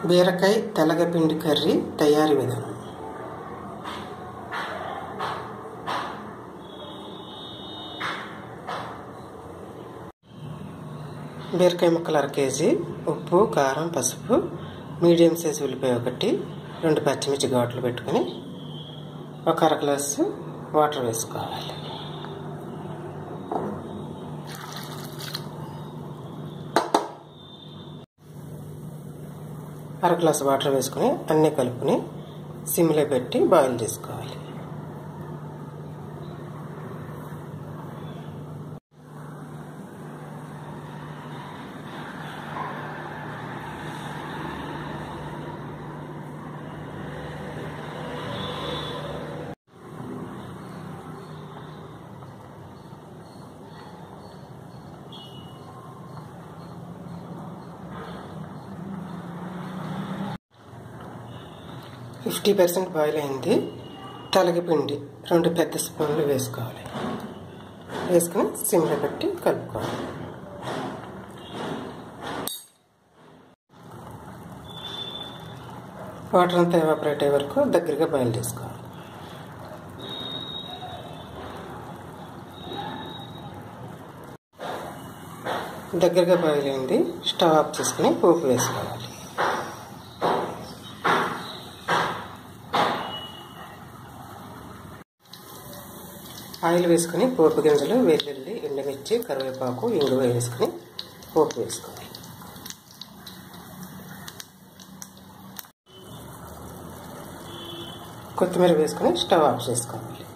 బీరకాయ తెల్లగపిండి కర్రీ తయారీ విధానం బీరకాయ ముక్కలు అర కేజీ ఉప్పు కారం పసుపు మీడియం సైజు ఉల్లిపాయ ఒకటి రెండు పచ్చిమిర్చి ఘాట్లు పెట్టుకొని ఒక అర గ్లాసు వాటర్ వేసుకోవాలి అర గ్లాసు వాటర్ వేసుకొని అన్నీ కలుపుకొని సిమ్లో పెట్టి బాయిల్ చేసుకోవాలి ఫిఫ్టీ పర్సెంట్ బాయిల్ అయింది తలగపిండి రెండు పెద్ద స్పూన్లు వేసుకోవాలి వేసుకుని సిమ్లో పెట్టి కలుపుకోవాలి వాటర్ అంతా ఎవాపరేట్ అయ్యే వరకు దగ్గరగా బాయిల్ చేసుకోవాలి దగ్గరగా బాయిల్ అయింది స్టవ్ ఆఫ్ చేసుకుని పోపు వేసుకోవాలి ఆయిల్ వేసుకొని పోపు గింజలు వెల్లుల్లి ఎండుమిర్చి కరివేపాకు ఇంగువ వేసుకొని పోపు వేసుకోవాలి కొత్తిమీర వేసుకొని స్టవ్ ఆఫ్ చేసుకోవాలి